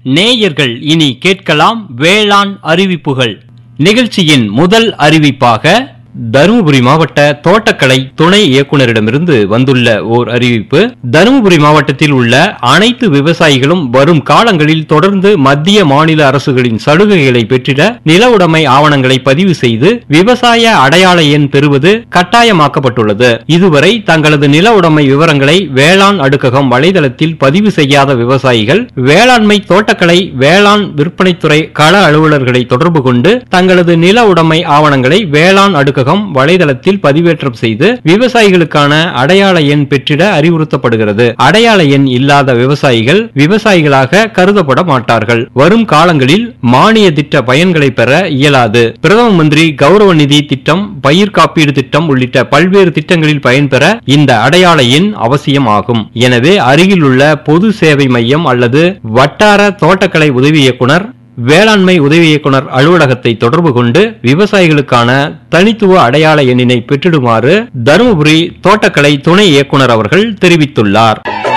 நேயர்கள் இனி கேட்கலாம் வேளாண் அறிவிப்புகள் நிகழ்ச்சியின் முதல் அறிவிப்பாக தருமபுரி மாவட்ட தோட்டக்கலை துணை இயக்குனரிடமிருந்து வந்துள்ள ஓர் அறிவிப்பு தருமபுரி மாவட்டத்தில் உள்ள அனைத்து விவசாயிகளும் வரும் காலங்களில் தொடர்ந்து மத்திய மாநில அரசுகளின் சலுகைகளை பெற்றிட நில உடைமை ஆவணங்களை பதிவு செய்து விவசாய அடையாள எண் பெறுவது கட்டாயமாக்கப்பட்டுள்ளது இதுவரை தங்களது நில உடைமை விவரங்களை வேளாண் அடுக்ககம் வலைதளத்தில் பதிவு செய்யாத விவசாயிகள் வேளாண்மை தோட்டக்கலை வேளாண் விற்பனைத்துறை கள அலுவலர்களை தொடர்பு கொண்டு தங்களது நில உடைமை ஆவணங்களை வேளாண் அடுக்ககம் வலைதளத்தில் பதிவேற்றம் செய்து விவசாயிகளுக்கான அடையாள எண் பெற்றிட அறிவுறுத்தப்படுகிறது அடையாள எண் இல்லாத விவசாயிகள் விவசாயிகளாக கருதப்பட மாட்டார்கள் வரும் காலங்களில் மானிய திட்ட பயன்களை பெற இயலாது பிரதம மந்திரி கௌரவ நிதி திட்டம் பயிர் காப்பீடு திட்டம் உள்ளிட்ட பல்வேறு திட்டங்களில் பயன்பெற இந்த அடையாள எண் அவசியம் ஆகும் எனவே அருகில் உள்ள பொது சேவை மையம் அல்லது வட்டார தோட்டக்கலை உதவி இயக்குனர் வேளாண்மை உதவி இயக்குனர் அலுவலகத்தை தொடர்பு கொண்டு விவசாயிகளுக்கான தனித்துவ அடையாள எண்ணினை பெற்றிடுமாறு தருமபுரி தோட்டக்கலை துணை இயக்குனர் அவர்கள் தெரிவித்துள்ளார்